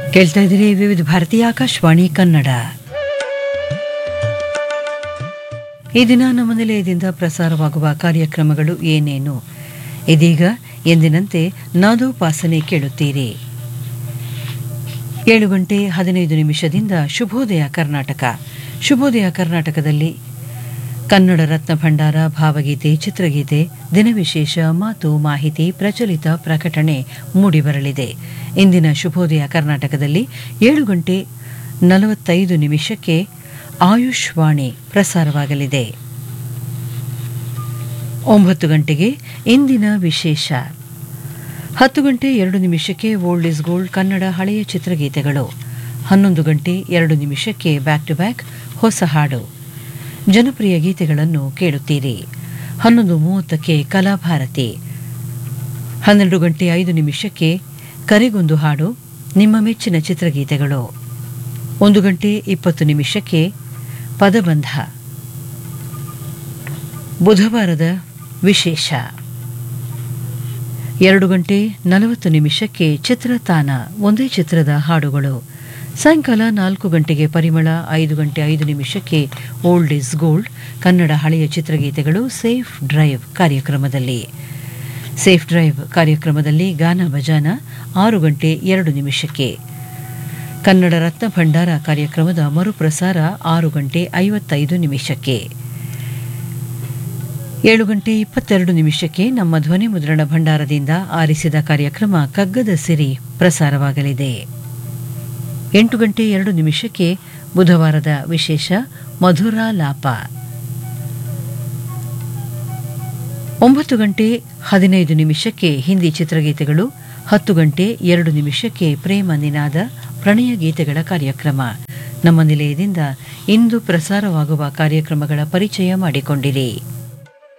ಕೇಳ್ತಾ ಇದ್ದೀರಿ ವಿವಿಧ ಭಾರತೀಯ ಆಕಾಶವಾಣಿ ಕನ್ನಡ ಈ ದಿನ ನಮ್ಮ ನಿಲಯದಿಂದ ಪ್ರಸಾರವಾಗುವ ಕಾರ್ಯಕ್ರಮಗಳು ಏನೇನು ಇದೀಗ ಎಂದಿನಂತೆ ನಾದೋಪಾಸನೆ ಕೇಳುತ್ತೀರಿ ಏಳು ಗಂಟೆ ಹದಿನೈದು ನಿಮಿಷದಿಂದ ಶುಭೋದಯ ಕರ್ನಾಟಕ ಶುಭೋದಯ ಕರ್ನಾಟಕದಲ್ಲಿ ಕನ್ನಡ ರತ್ನ ಭಂಡಾರ ಭಾವಗೀತೆ ಚಿತ್ರಗೀತೆ ದಿನವಿಶೇಷ ಮಾತು ಮಾಹಿತಿ ಪ್ರಚಲಿತ ಪ್ರಕಟಣೆ ಮೂಡಿಬರಲಿದೆ ಇಂದಿನ ಶುಭೋದಯ ಕರ್ನಾಟಕದಲ್ಲಿ ಏಳು ಗಂಟೆ ನಲವತ್ತೈದು ನಿಮಿಷಕ್ಕೆ ಆಯುಷ್ ವಾಣಿ ಪ್ರಸಾರವಾಗಲಿದೆ ಒಂಬತ್ತು ಗಂಟೆಗೆ ಇಂದಿನ ವಿಶೇಷ ಹತ್ತು ಗಂಟೆ ಎರಡು ನಿಮಿಷಕ್ಕೆ ಓಲ್ಡ್ ಇಸ್ ಗೋಲ್ಡ್ ಕನ್ನಡ ಹಳೆಯ ಚಿತ್ರಗೀತೆಗಳು ಹನ್ನೊಂದು ಗಂಟೆ ಎರಡು ನಿಮಿಷಕ್ಕೆ ಬ್ಯಾಕ್ ಟು ಬ್ಯಾಕ್ ಹೊಸ ಹಾಡು ಜನಪ್ರಿಯ ಗೀತೆಗಳನ್ನು ಕೇಳುತ್ತೀರಿ ಹನ್ನೊಂದು ಮೂವತ್ತಕ್ಕೆ ಕಲಾಭಾರತಿ ಹನ್ನೆರಡು ಗಂಟೆ ಐದು ನಿಮಿಷಕ್ಕೆ ಕರೆಗೊಂದು ಹಾಡು ನಿಮ್ಮ ಮೆಚ್ಚಿನ ಚಿತ್ರಗೀತೆಗಳು ಒಂದು ಗಂಟೆ ಇಪ್ಪತ್ತು ನಿಮಿಷಕ್ಕೆ ಪದಬಂಧ ಬುಧವಾರದ ವಿಶೇಷ ಎರಡು ಗಂಟೆ ನಲವತ್ತು ನಿಮಿಷಕ್ಕೆ ಚಿತ್ರತಾನ ಒಂದೇ ಚಿತ್ರದ ಹಾಡುಗಳು ಸಾಯಂಕಾಲ ನಾಲ್ಕು ಗಂಟೆಗೆ ಪರಿಮಳ ಐದು ಗಂಟೆ ಐದು ನಿಮಿಷಕ್ಕೆ ಓಲ್ಡ್ ಇಸ್ ಗೋಲ್ಡ್ ಕನ್ನಡ ಹಳೆಯ ಚಿತ್ರಗೀತೆಗಳು ಸೇಫ್ ಡ್ರೈವ್ ಕಾರ್ಯಕ್ರಮದಲ್ಲಿ ಸೇಫ್ ಡ್ರೈವ್ ಕಾರ್ಯಕ್ರಮದಲ್ಲಿ ಗಾನ ಭಜಾನ ಆರು ಗಂಟೆ ಎರಡು ನಿಮಿಷಕ್ಕೆ ಕನ್ನಡ ರತ್ನ ಭಂಡಾರ ಕಾರ್ಯಕ್ರಮದ ಮರುಪ್ರಸಾರ ಆರು ಗಂಟೆ ಐವತ್ತೈದು ನಿಮಿಷಕ್ಕೆ ಏಳು ಗಂಟೆ ಇಪ್ಪತ್ತೆರಡು ನಿಮಿಷಕ್ಕೆ ನಮ್ಮ ಧ್ವನಿ ಮುದ್ರಣ ಭಂಡಾರದಿಂದ ಆರಿಸಿದ ಕಾರ್ಯಕ್ರಮ ಕಗ್ಗದ ಸಿರಿ ಪ್ರಸಾರವಾಗಲಿದೆ ಎಂಟು ಗಂಟೆ ಎರಡು ನಿಮಿಷಕ್ಕೆ ಬುಧವಾರದ ವಿಶೇಷ ಮಧುರಾ ಲಾಪ ಒಂಬತ್ತು ಗಂಟೆ ಹದಿನೈದು ನಿಮಿಷಕ್ಕೆ ಹಿಂದಿ ಚಿತ್ರಗೀತೆಗಳು ಹತ್ತು ಗಂಟೆ ಎರಡು ನಿಮಿಷಕ್ಕೆ ಪ್ರೇಮ ನಿನಾದ ಪ್ರಣಯ ಗೀತೆಗಳ ಕಾರ್ಯಕ್ರಮ ನಮ್ಮ ನಿಲಯದಿಂದ ಇಂದು ಪ್ರಸಾರವಾಗುವ ಕಾರ್ಯಕ್ರಮಗಳ ಪರಿಚಯ ಮಾಡಿಕೊಂಡಿರಿ